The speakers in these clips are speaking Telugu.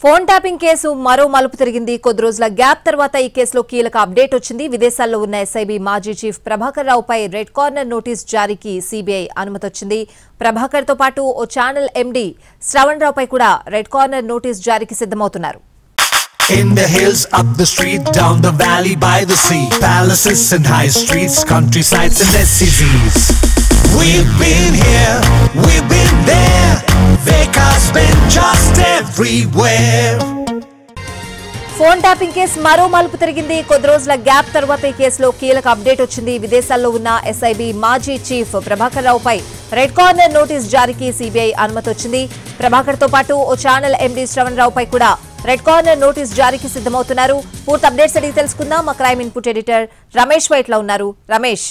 ఫోన్ ట్యాపింగ్ కేసు మరో మలుపు తిరిగింది కొద్ది రోజుల గ్యాప్ తర్వాత ఈ కేసులో కీలక అప్డేట్ వచ్చింది విదేశాల్లో ఉన్న ఎస్ఐబి మాజీ చీఫ్ ప్రభాకర్ రావుపై రెడ్ కార్నర్ నోటీస్ జారీకి సీబీఐ అనుమతి వచ్చింది ప్రభాకర్ తో పాటు ఓ ఛానల్ ఎండీ శ్రవణ్ రావుపై కూడా రెడ్ కార్నర్ నోటీస్ జారీకి సిద్దమవుతున్నారు In the hills, up the street, down the valley, by the sea, palaces and high streets, countrysides and SCZs. We've been here, we've been there, Vekas been just everywhere. Phone tapping కేసు మరో మలుపు తిరిగింది కొద్ది రోజుల గ్యాప్ తర్వాత ఈ కేసులో కీలక అప్డేట్ వచ్చింది విదేశాల్లో ఉన్న ఎస్ఐబి మాజీ చీఫ్ ప్రభాకర్ రావుపై రెడ్ కార్నర్ నోటీస్ జారీకి సీబీఐ అనుమతి వచ్చింది ప్రభాకర్ తో పాటు ఓ ఛానల్ ఎండీ శ్రవణ్ రావుపై కూడా రెడ్ కార్నర్ నోటీస్ జారీకి సిద్దమవుతున్నారు పూర్తి అప్డేట్స్ అడిగి తెలుసుకుందాం మా crime input editor Ramesh Vaitla ఉన్నారు రమేష్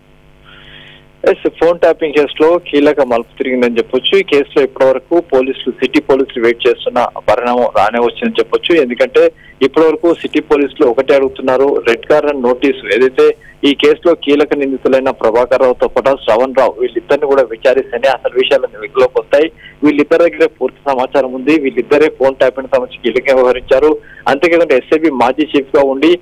ఎస్ ఫోన్ ట్యాపింగ్ కేసులో కీలక మలుపు తిరిగిందని చెప్పొచ్చు ఈ కేసులో ఇప్పటి వరకు పోలీసులు సిటీ పోలీసులు వెయిట్ చేస్తున్న పరిణామం రానే వచ్చిందని చెప్పొచ్చు ఎందుకంటే ఇప్పటి వరకు సిటీ పోలీసులు ఒకటే అడుగుతున్నారు రెడ్ కార్నర్ నోటీసు ఏదైతే ఈ కేసులో కీలక నిందితులైన ప్రభాకర్ రావుతో పాటు శ్రవణ్ రావు వీళ్ళిద్దరిని కూడా విచారిస్తేనే అసలు విషయాలు వెలుగులోకి వస్తాయి వీళ్ళిద్దరి దగ్గర పూర్తి సమాచారం ఉంది వీళ్ళిద్దరే ఫోన్ ట్యాపింగ్ సంబంధించి కీలకంగా వ్యవహరించారు అంతేకాకుండా ఎస్ఐబి మాజీ చీఫ్ గా ఉండి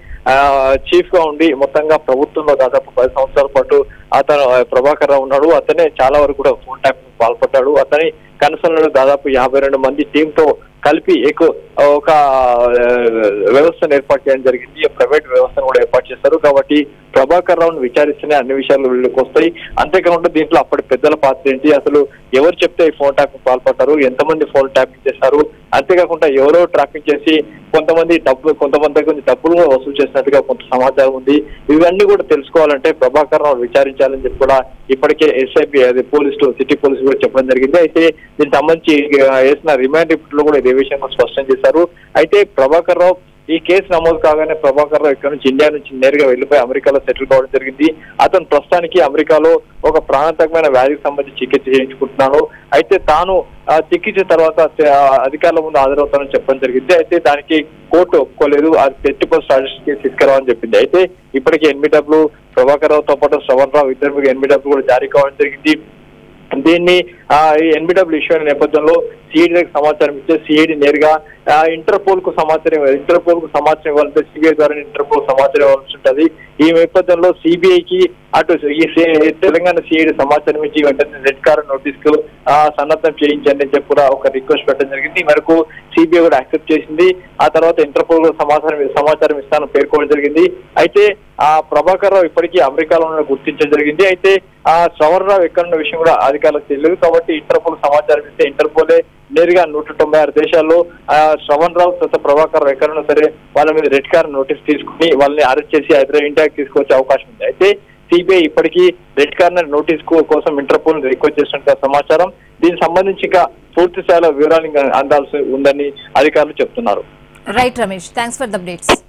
చీఫ్ గా ఉండి మొత్తంగా ప్రభుత్వంలో దాదాపు పది సంవత్సరాల పాటు అతను ఆ, ప్రభాకర్ రావు ఉన్నాడు అతనే చాలా వరకు కూడా ఫోన్ ట్యాపింగ్ పాల్పడ్డాడు అతని కన్సల్ట్ దాదాపు యాభై రెండు మంది టీమ్ తో కలిపి ఎక్కువ ఒక ఆ, వ్యవస్థను ఏర్పాటు చేయడం జరిగింది ప్రైవేట్ వ్యవస్థను కూడా ఏర్పాటు చేస్తారు కాబట్టి ప్రభాకర్ రావును విచారిస్తేనే అన్ని విషయాలు వీళ్ళకి వస్తాయి అంతేకాకుండా దీంట్లో అప్పటి పెద్దల పాత్ర ఏంటి అసలు ఎవరు చెప్తే ఈ ఫోన్ ట్యాపింగ్ పాల్పడ్డారు ఎంతమంది ఫోన్ ట్యాపింగ్ చేశారు అంతేకాకుండా ఎవరో ట్రాపింగ్ చేసి కొంతమంది డబ్బు కొంతమంది దగ్గర నుంచి డబ్బులు కూడా వసూలు చేసినట్టుగా కొంత సమాచారం ఉంది ఇవన్నీ కూడా తెలుసుకోవాలంటే ప్రభాకర్ రావు విచారించాలని చెప్పి కూడా ఇప్పటికే ఎస్ఐబి అది పోలీసులు సిటీ పోలీసులు కూడా చెప్పడం జరిగింది అయితే దీనికి సంబంధించి ఆ, వేసిన రిమాండ్ రిపోర్ట్ లో కూడా ఇదే విషయంగా స్పష్టం చేశారు అయితే ప్రభాకర్ రావు ఈ కేసు నమోదు కాగానే ప్రభాకర్ రావు ఇక్కడ నుంచి ఇండియా నుంచి నేరుగా వెళ్లిపోయి అమెరికాలో సెటిల్ కావడం జరిగింది అతను ప్రస్తుతానికి అమెరికాలో ఒక ప్రాణాంతకమైన వ్యాధికి సంబంధించి చికిత్స చేయించుకుంటున్నాను అయితే తాను ఆ చికిత్స తర్వాత ఆ, అధికారుల ముందు హాజరవుతానని చెప్పడం జరిగింది అయితే దానికి కోర్టు ఒప్పుకోలేదు అది ఎట్టి పోస్ట్ కి తీసుకురావని చెప్పింది అయితే ఇప్పటికే ఎన్బిడబ్ల్యూ ప్రభాకర్ రావుతో పాటు శ్రవణ్ రావు ఇద్దరు మీద ఎన్బిడబ్ల్యూ కూడా జారీ కావడం జరిగింది దీన్ని ఆ, ఈ ఎన్బిడబ్ల్యూ ఇష్యూ అయిన నేపథ్యంలో సిఐడి సమాచారం ఇస్తే సిఐడి నేరుగా ఆ, ఇంటర్పోల్ కు సమాచారం ఇంటర్పోల్ కు సమాచారం ఇవ్వాలంటే సిబిఐ ద్వారా ఇంటర్పోల్ సమాచారం ఇవ్వాల్సి ఉంటుంది ఈ నేపథ్యంలో సిబిఐకి అటు ఈ సి- తెలంగాణ సిఐడి సమాచారం ఇచ్చి వెంటనే రెడ్ కార్ నోటీస్ కు ఆ, సన్నద్ధం చేయించండి అని చెప్పి కూడా ఒక రిక్వెస్ట్ పెట్టడం జరిగింది ఈ మేరకు సిబిఐ కూడా యాక్సెప్ట్ చేసింది ఆ తర్వాత ఇంటర్పోల్ కూడా సమాచారం సమాచారం ఇస్తానని పేర్కోవడం జరిగింది అయితే ఆ ప్రభాకర్ రావు ఇప్పటికీ అమెరికాలో ఉన్న గుర్తించడం జరిగింది అయితే ఆ శ్రవణ్ రావు ఎక్కడ ఉన్న విషయం కూడా అధికారులకు తెలియదు కాబట్టి ఇంటర్పోల్ సమాచారం ఇస్తే ఇంటర్పోలే నేరుగా నూట తొంభై ఆరు దేశాల్లో ఆ శ్రవణ్ రావు తర్వాత ప్రభాకర్ రావు ఎక్కడున్నా సరే వాళ్ళ మీద రెడ్ కార్ నోటీస్ తీసుకుని వాళ్ళని అరెస్ట్ చేసి హైదరాబాద్ ఇండియాకి తీసుకొచ్చే అవకాశం ఉంది అయితే సిబిఐ ఇప్పటికీ రెడ్ కార్నర్ నోటీస్ కు కోసం ఇంటర్పోల్ రిక్వెస్ట్ చేసినట్టు సమాచారం దీనికి సంబంధించి ఇంకా పూర్తి స్థాయిలో వివరాలు ఇంకా అందాల్సి ఉందని అధికారులు చెప్తున్నారు right Ramesh thanks for the updates